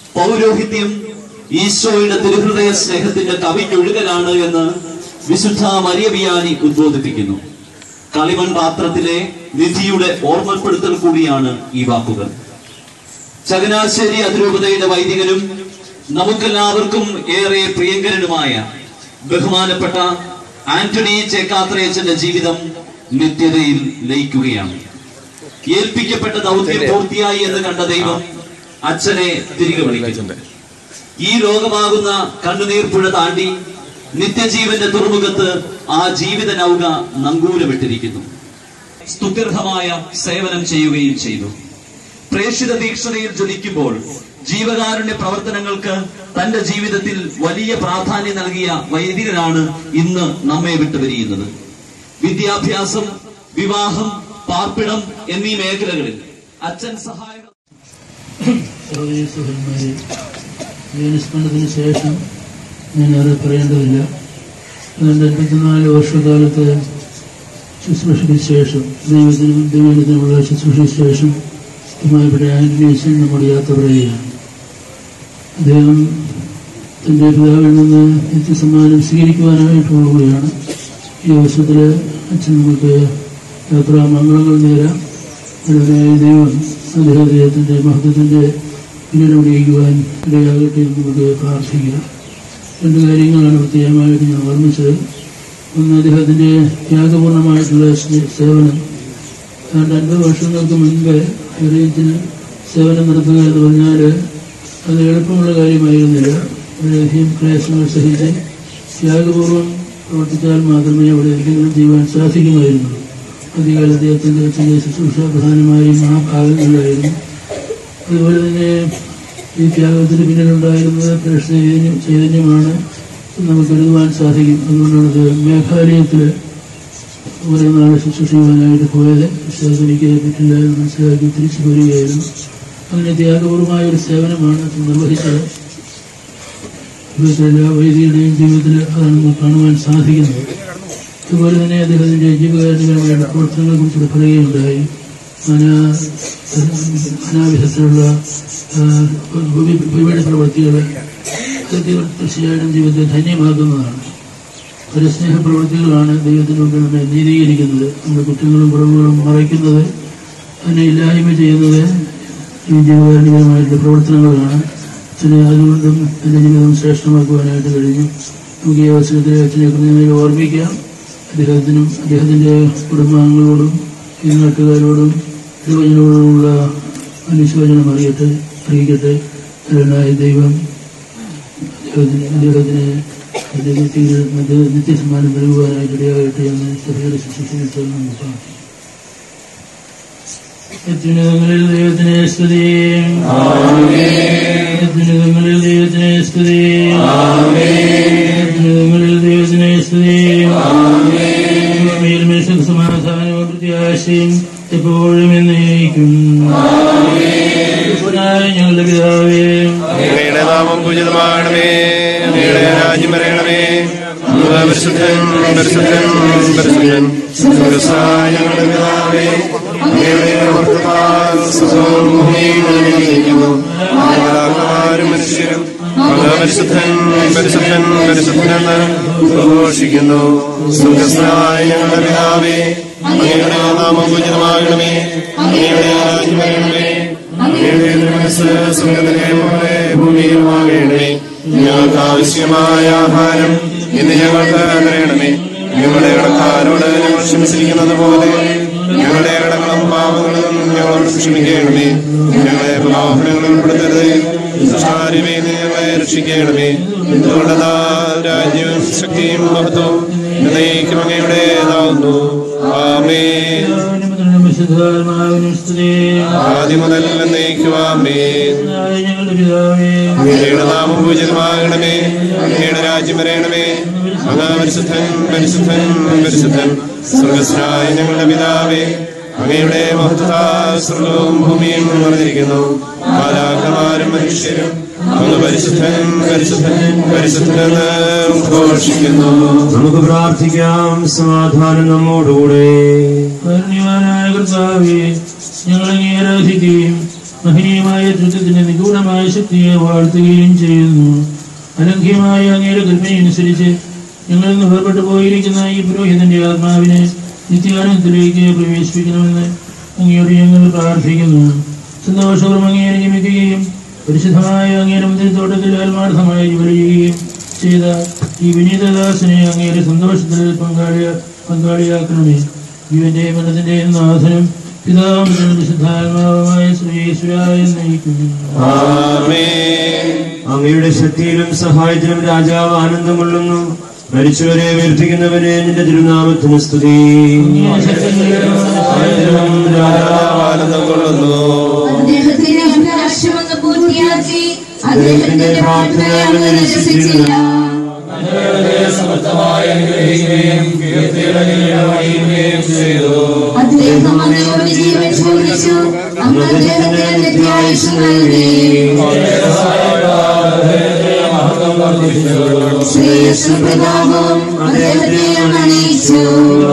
പൗരോഹിത്യം ഈശോയുടെ തിരുഹൃദയ സ്നേഹത്തിന്റെ കവിഞ്ഞൊഴുകലാണ് എന്ന് വിശുദ്ധ മരിയബിയാനി ഉദ്ബോധിപ്പിക്കുന്നു കളിമൺ പാത്രത്തിലെ നിധിയുടെ ഓർമ്മപ്പെടുത്തൽ കൂടിയാണ് ഈ വാക്കുകൾ ചങ്ങനാശ്ശേരി അതിരൂപതയുടെ വൈദികനും നമുക്കെല്ലാവർക്കും ഏറെ പ്രിയങ്കരനുമായ ബഹുമാനപ്പെട്ട ആന്റണി ചേക്കാത്രയച്ചന്റെ ജീവിതം നിത്യതയിൽ ലയിക്കുകയാണ് ഏൽപ്പിക്കപ്പെട്ട ദൗത്യം പൂർത്തിയായി എന്ന് കണ്ട ദൈവം അച്ഛനെ തിരികെ വിളിക്കുന്നു ഈ ലോകമാകുന്ന കണ്ണുനീർ പുഴ താണ്ടി നിത്യജീവന്റെ തുറമുഖത്ത് ആ ജീവിത നൗക നങ്കൂരമിട്ടിരിക്കുന്നു സ്തുത്യർഹമായ സേവനം ചെയ്യുകയും ചെയ്തു പ്രേക്ഷിത തീക്ഷണയിൽ ജ്വലിക്കുമ്പോൾ ജീവകാരുണ്യ പ്രവർത്തനങ്ങൾക്ക് തന്റെ ജീവിതത്തിൽ വലിയ പ്രാധാന്യം നൽകിയ വൈദികനാണ് ഇന്ന് നമ്മെ വിട്ടുപിരിയുന്നത് വിദ്യാഭ്യാസം വിവാഹം പാർപ്പിടം എന്നീ മേഖലകളിൽ അച്ഛൻ സഹായം സഹോദരി സഹോദരന്മാരെ ജനസ്മരണത്തിന് ശേഷം ഞാൻ ഏറെ പറയേണ്ടതില്ല അതുകൊണ്ട് എൺപത്തിനാല് വർഷക്കാലത്ത് ശുശ്രൂഷയ്ക്ക് ശേഷം ദൈവത്തിനും ദൈവത്തിനുമുള്ള ശുശ്രൂഷയ്ക്ക് ശേഷം ബഹുമാനപ്പെട്ട ആന്റണീസൻ നമ്മുടെ യാത്ര പറയുകയാണ് അദ്ദേഹം തൻ്റെ പിതാവിൽ നിന്ന് നിത്യസമ്മാനം സ്വീകരിക്കുവാനായിട്ട് പോവുകയാണ് ഈ അവസരത്തിൽ അച്ഛൻ നമുക്ക് യാത്രാ മംഗളങ്ങൾ നേരാം അതിനായി ദൈവം അദ്ദേഹം അദ്ദേഹത്തിൻ്റെ മഹത്വത്തിൻ്റെ പിന്നിലൂടെയിക്കുവാൻ ഇടയാകട്ടെ എന്ന് നമുക്ക് പ്രാർത്ഥിക്കാം രണ്ട് കാര്യങ്ങളാണ് പ്രത്യേകമായിട്ട് ഞാൻ ഓർമ്മിച്ചത് ഒന്ന് അദ്ദേഹത്തിൻ്റെ ത്യാഗപൂർണമായിട്ടുള്ള സ്നേ- സേവനം ഏതാണ്ട് അൻപത് വർഷങ്ങൾക്ക് മുൻപ് ഹൃദയത്തിന് സേവനം നടത്തുക എന്ന് പറഞ്ഞാൽ അത് എളുപ്പമുള്ള കാര്യമായിരുന്നില്ല വളരെയധികം പ്രയാസങ്ങൾ സഹിച്ച് ത്യാഗപൂർവ്വം പ്രവർത്തിച്ചാൽ മാത്രമേ അവിടെ എന്തെങ്കിലും ചെയ്യുവാൻ സാധിക്കുമായിരുന്നുള്ളൂ അധികാല അദ്ദേഹത്തിൻ്റെ അച്ഛൻ്റെ ശുശ്രൂഷ പ്രധാനമായും ആ ഭാഗങ്ങളിലായിരുന്നു അതുപോലെ തന്നെ ഈ ത്യാഗത്തിന് പിന്നിലുണ്ടായിരുന്നത് പ്രേക്ഷണ ചൈതന്യം ചൈതന്യമാണ് എന്ന് നമുക്ക് എഴുതുവാൻ സാധിക്കും അതുകൊണ്ടാണ് മേഘാലയത്തിൽ കുറേ നാൾ ശുശ്രൂഷിക്കുവാനായിട്ട് പോയത് പക്ഷേ അതെനിക്ക് പറ്റില്ല എന്ന് മനസ്സിലാക്കി തിരിച്ചു പോരുകയായിരുന്നു അങ്ങനെ ത്യാഗപൂർവമായ ഒരു സേവനമാണ് അത് നിർവഹിച്ചത് ജീവിതത്തിലെ എല്ലാ വൈദികരുടെയും ജീവിതത്തിൽ അതാണ് നമുക്ക് കാണുവാൻ സാധിക്കുന്നത് അതുപോലെ തന്നെ അദ്ദേഹത്തിന്റെ ജീവകാരുണ്യപരമായ പ്രവർത്തനങ്ങളെ കുറിച്ച് പറയുകയുണ്ടായി അനാ അനാവിധത്തിലുള്ള ആ, വിവി- വിവിധ പ്രവൃത്തികൾ അതൊക്കെ തീർച്ചയായിട്ടും ജീവിതത്തെ ധന്യമാക്കുന്നതാണ് ഒരു സ്നേഹപ്രവൃത്തികളാണ് ദൈവത്തിന് മുമ്പിൽ നമ്മെ നീതീകരിക്കുന്നത് നമ്മുടെ കുറ്റങ്ങളും കുറവുകളും മറയ്ക്കുന്നത് അതിനെ ഇല്ലായ്മ ചെയ്യുന്നത് ഈ ജീവകാരുണ്യപരമായിട്ടുള്ള പ്രവർത്തനങ്ങളാണ് അച്ഛനെ അതുകൊണ്ടും എൻ്റെ ജീവിതം ശ്രേഷ്ഠമാക്കുവാനായിട്ട് കഴിഞ്ഞു നമുക്ക് ഈ അവസരത്തിൽ അച്ഛനെ കുഞ്ഞുങ്ങളെ ഓർമ്മിക്കാം അദ്ദേഹത്തിനും അദ്ദേഹത്തിൻ്റെ കുടുംബാംഗങ്ങളോടും ഈ നാട്ടുകാരോടും തിരുവചനോടുമുള്ള അനുശോചനം അറിയട്ടെ അറിയിക്കട്ടെ അതിനായ ദൈവം അദ്ദേഹത്തിന് അദ്ദേഹത്തിന് അതിന്റെ നിത്യ നിത്യ- നിത്യസമ്മാനം നൽകുവാനായിട്ട് ഇടയാകട്ടെ എന്ന് സഭയുടെ ശുശ്രൂഷയിൽ നമുക്ക് പ്രാർത്ഥിക്കാം അത്യുന്നതങ്ങളിൽ ദൈവത്തിനെ സ്തുതി അത്യുന്നതങ്ങളിൽ ദൈവത്തിനെ സ്തുതി അത്യുന്നതങ്ങളിൽ ദൈവത്തിനെ സ്തുതി ഭൂമിയിൽ മനുഷ്യർക്ക് സമാധാനവും പ്രത്യാശയും എപ്പോഴും എന്നേക്കും പുനായ ഞങ്ങളുടെ പിതാവേ അങ്ങയുടെ നാമം പൂജിതമാകണമേ അങ്ങയുടെ രാജ്യം വരയണമേ അങ്ങ് പരിശുദ്ധൻ പരിശുദ്ധൻ പരിശുദ്ധൻ സ്വർഗ്ഗസ്ഥനായ ഞങ്ങളുടെ പിതാവേ അങ്ങയുടെ വർത്തമാന സുഖവും ഭൂമിയും നിറഞ്ഞിരിക്കുന്നു ആരും മനുഷ്യരും അങ്ങ് പരിശുദ്ധൻ പരിശുദ്ധൻ പരിശുദ്ധനെന്ന് പ്രഘോഷിക്കുന്നു സ്വർഗ്ഗസ്ഥനായ ഞങ്ങളുടെ പിതാവേ അങ്ങയുടെ നാമം പൂജിതമാകണമേ അങ്ങയുടെ രാജ്യം വരയണമേ അങ്ങയുടെ മനസ്സ് സ്വർഗത്തിലെ പോലെ ഭൂമിയിലുമാകണമേ ഞങ്ങൾക്ക് ആവശ്യമായ ആഹാരം ഇന്ന് ഞങ്ങൾക്ക് തരണമേ ഞങ്ങളുടെ കടക്കാരോട് ഞങ്ങൾ ക്ഷമിച്ചിരിക്കുന്നത് പോലെ ഞങ്ങളുടെ കടങ്ങളും പാപങ്ങളും ഞങ്ങളോട് ക്ഷമിക്കണമേ ഞങ്ങളെ പ്രലോഭനങ്ങളിൽ ഉൾപ്പെടുത്തരുത് ദുഷ്ടാരിമേ ഞങ്ങളെ രക്ഷിക്കണമേ എന്തുകൊണ്ടതാ രാജ്യവും ശക്തിയും മഹത്വവും എന്നേക്കും അങ്ങയുടേതാവുന്നു ആമേ വിശുദ്ധാത്മാവിനും സ്തുതി ആദ്യം മുതൽ എന്നേക്കുവാമേ പുനായ ഞങ്ങളുടെ പിതാവേ അങ്ങയുടെ നാമം പൂജിതമാകണമേ അങ്ങയുടെ രാജ്യം വരയണമേ അങ്ങ് പരിശുദ്ധൻ പരിശുദ്ധൻ പരിശുദ്ധൻ സ്വർഗസ്രായ ഞങ്ങളുടെ പിതാവേ അങ്ങയുടെ മഹത്വ സ്വർഗവും ഭൂമിയും നിറഞ്ഞിരിക്കുന്നു മാലാഖമാരും മനുഷ്യരും അങ്ങ് പരിശുദ്ധൻ പരിശുദ്ധൻ പരിശുദ്ധനെന്ന് ഘോഷിക്കുന്നു നമുക്ക് പ്രാർത്ഥിക്കാം സമാധാനം നമ്മോടുകൂടെ കാരുണ്യവാനായ കർത്താവേ ഞങ്ങളെ ആരാധിക്കുകയും മഹനീയമായ ദ്രുതത്തിന്റെ നിഗൂഢമായ ശക്തിയെ വാഴ്ത്തുകയും ചെയ്യുന്നു അലംഘ്യമായ അങ്ങയുടെ കൽപ്പനയനുസരിച്ച് ഞങ്ങളിൽ നിന്ന് പുറപ്പെട്ടു പോയിരിക്കുന്ന ഈ പുരോഹിതന്റെ ആത്മാവിനെ നിത്യാനന്ദത്തിലേക്ക് പ്രവേശിപ്പിക്കണമെന്ന് അങ്ങയോട് ഞങ്ങൾ പ്രാർത്ഥിക്കുന്നു സന്തോഷപൂർവ്വം അങ്ങയെ നിയമിക്കുകയും പരിശുദ്ധമായ അങ്ങയുടെ മുന്തിരിത്തോട്ടത്തിൽ ആത്മാർത്ഥമായി ജോലി ചെയ്യുകയും ചെയ്ത ഈ വിനീതദാസനെ അങ്ങയുടെ സന്തോഷത്തിൽ പങ്കാളിയ പങ്കാളിയാക്കണമേ ജീവന്റെ മരണത്തിന്റെ നാഥനും പിതാവിനും വിശുദ്ധാത്മാവുമായ ശ്രീയേശ്വരായ നയിക്കുന്നു ആമേൻ അങ്ങയുടെ ശക്തിയിലും സഹായത്തിലും രാജാവ് ആനന്ദം കൊള്ളുന്നു മരിച്ചവരെ വീർപ്പിക്കുന്നവനെ നിന്റെ തിരുനാമത്തിന് സ്തുതി സഹായത്തിലും രാജാവ് ആനന്ദം കൊള്ളുന്നു അദ്ദേഹത്തിന്റെ അഭിലാഷമൊന്ന് പൂർത്തിയാക്കി അദ്ദേഹത്തിന്റെ പ്രാർത്ഥന അങ്ങ് നിരസിച്ചില്ല അദ്ദേഹം അങ്ങയോട് ജീവൻ ചോദിച്ചു അങ്ങ് അദ്ദേഹത്തിന് നിത്യായുസ് നൽകി ശ്രേയസ്സും പ്രതാപവും അദ്ദേഹത്തെ അണിയിച്ചു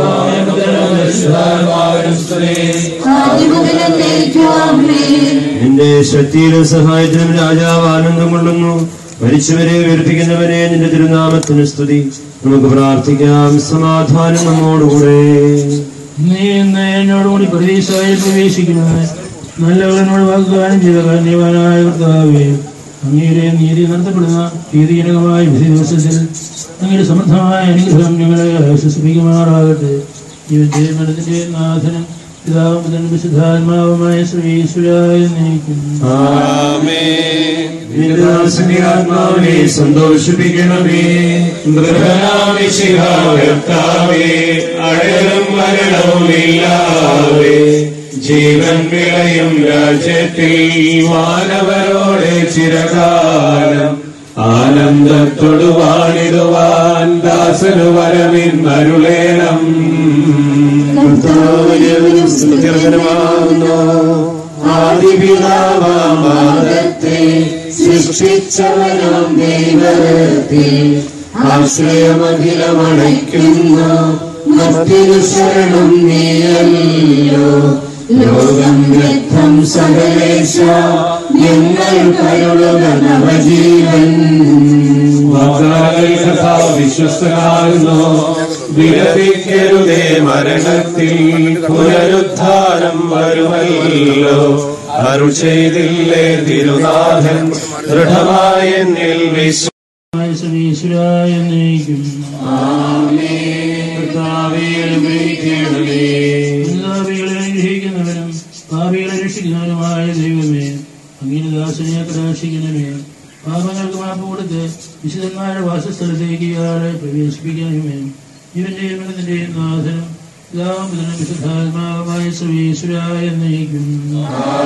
ആദ്യം മുതൽ എന്നേക്കും ആമേൻ നിന്റെ ശക്തിയിലും സഹായത്തിലും രാജാവ് ആനന്ദം കൊള്ളുന്നു മരിച്ചവരെ വീർപ്പിക്കുന്നവനെ നിന്റെ തിരുനാമത്തിന് സ്തുതി നമുക്ക് പ്രാർത്ഥിക്കാം സമാധാനം നമ്മോടുകൂടെ നീ ഇന്ന് എന്നോടുകൂടി പ്രതീക്ഷയിൽ പ്രവേശിക്കുന്നത് നല്ലവരനോട് വാഗ്ദാനം ചെയ്ത കാന്യവാനായ കർത്താവേ അങ്ങയുടെ നീതി നടത്തപ്പെടുന്ന ഭീതിജനകമായ വിധി ദിവസത്തിൽ അങ്ങയുടെ സമൃദ്ധമായ അനുഗ്രഹം ഞങ്ങളെ ആശ്വസിപ്പിക്കുമാറാകട്ടെ ജീവന്റെ മനത്തിന്റെ നാഥനും പിതാവും പുത്രനും വിശുദ്ധാത്മാവുമായ ശ്രീശ്വരായ നയിക്കുന്നു ആമേൻ നിന്റെ ദാസന്റെ ആത്മാവിനെ സന്തോഷിപ്പിക്കണമേ കർത്താവേ അഴലും മരണവുമില്ലാതെ ജീവൻ വിളയും രാജ്യത്തിൽ മാനവരോടെ ചിരകാലം ആനന്ദത്തോടു വാണിടുവാൻ ദാസനു വരവിൻ അരുളേണം കർത്താവിനും സ്തുത്യർഹനമാകുന്നു ആദിപിതാവാദത്തെ സൃഷ്ടിച്ചവനാം ദൈവത്തിൽ ആശ്രയമഖിലമണയ്ക്കുന്നു മത്തിനു ശരണം നീയല്ലോ ലോകം രക്തം സകലേശ ഞങ്ങൾ കരുളുക നവജീവൻ വിശ്വസ്തനാകുന്നു വിലപിക്കരുതേ മരണത്തിൽ പുനരുദ്ധാനം വരുമല്ലോ അരുൾ ചെയ്തില്ലേ തിരുനാഥൻ ദൃഢമായ എന്നിൽ വിശ്വ ശ്രീശ്വരായ നയിക്കുന്നു കർത്താവേ, അനുഗ്രഹിക്കണമേ. പാപികളെ അനുഗ്രഹിക്കുന്നവനും പാപികളെ രക്ഷിക്കുന്നവനുമായ ദൈവമേ അങ്ങനെ ദാസനെ കടാക്ഷിക്കണമേ പാപങ്ങൾക്ക് മാപ്പ് കൊടുത്ത് വിശുദ്ധന്മാരുടെ വാസസ്ഥലത്തേക്ക് ഇയാളെ പ്രവേശിപ്പിക്കണമേ ഇവന്റെ മൃതന്റെയും നാഥനും പിതാവുതനും വിശുദ്ധാത്മാവുമായ ശ്രീശ്വരായ നയിക്കുന്നു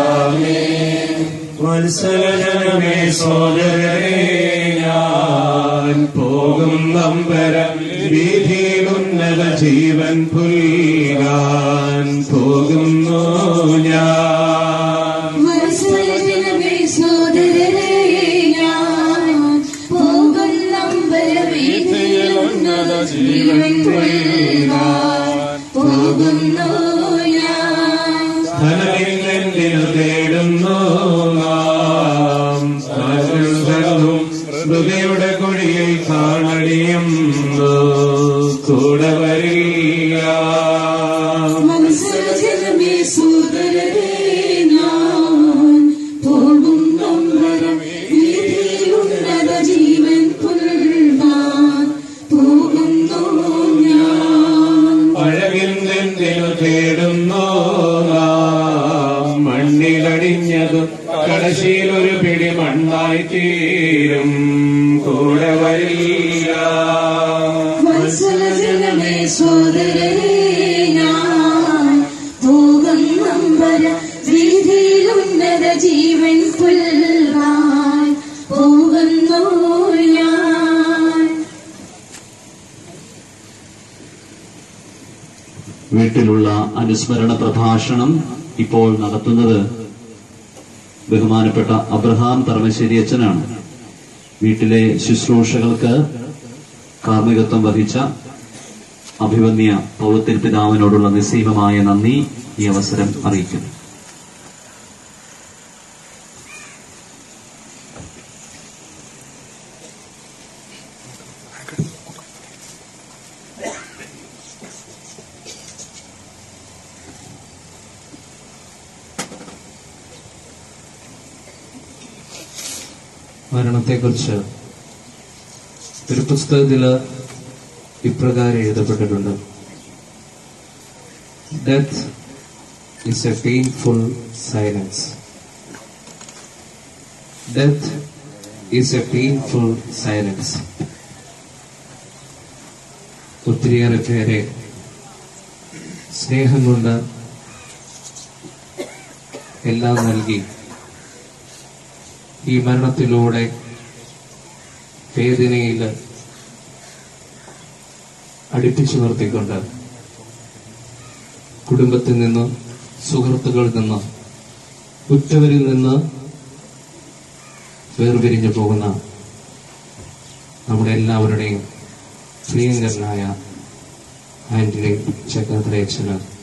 വത്സലജനമേ സോദരേ ഞാൻ പോകും നമ്പരം വീതിയിലുന്നത ജീവൻ പുൽകാൻ പോകുന്നു ഞാൻ വത്സലജനമേ സോദരരേ ഞാൻ പോകുന്നമ്പലവീഥിയിൽ ഉന്നത ജീവൻ കൊള്ളുവാൻ പോകുന്നു ഞാൻ ധനമില്ലെന്തിനു തേടുന്നു നാം സർവ്വം ഹൃദയുടെ കുഴിയിൽ കാണടിയുന്നു കൂടെ വരില്ല വത്സലജനമേ സോദരരേ ഞാൻ പോകുന്നമ്പലവീഥിയിൽ ഉന്നത ജീവൻ കൊള്ളുവാൻ പോകുന്നു ഞാൻ പഴകിന്തെന്തിനു തേടുന്നു നാം മണ്ണിലടിഞ്ഞതും കടശിയിൽ ഒരു പിടി മണ്ണായി തീരും കൂടെ വരില്ല വത്സലജനമേ സോദരരേ ഞാൻ പോകും നമ്പര വീതിയിലുന്നത ജീവൻ പുൽകാൻ പോകുന്നു ഞാൻ വീട്ടിലുള്ള അനുസ്മരണ പ്രഭാഷണം ഇപ്പോൾ നടത്തുന്നത് ബഹുമാനപ്പെട്ട അബ്രഹാം പറമശ്ശേരി അച്ഛനാണ് വീട്ടിലെ ശുശ്രൂഷകൾക്ക് കാർമ്മികത്വം വഹിച്ച അഭിവന്യ പൗവത്തിൽ പിതാവിനോടുള്ള നിസ്സീമമായ നന്ദി ഈ അവസരം അറിയിക്കുന്നു മരണത്തെക്കുറിച്ച് ഒരു പുസ്തകത്തിൽ ഇപ്രകാരം എഴുതപ്പെട്ടിട്ടുണ്ട് death is a painful silence. Death is a painful silence. ഒത്തിരിയേറെ പേരെ സ്നേഹം കൊണ്ട് എല്ലാം നൽകി ഈ മരണത്തിലൂടെ വേദനയിൽ അടുപ്പിച്ചു നിർത്തിക്കൊണ്ട് കുടുംബത്തിൽ നിന്ന് സുഹൃത്തുക്കളിൽ നിന്ന് ഉറ്റവരിൽ നിന്ന് വേർപിരിഞ്ഞു പോകുന്ന നമ്മുടെ എല്ലാവരുടെയും പ്രിയങ്കരനായ ആന്റണി ചക്രധരേച്ചന്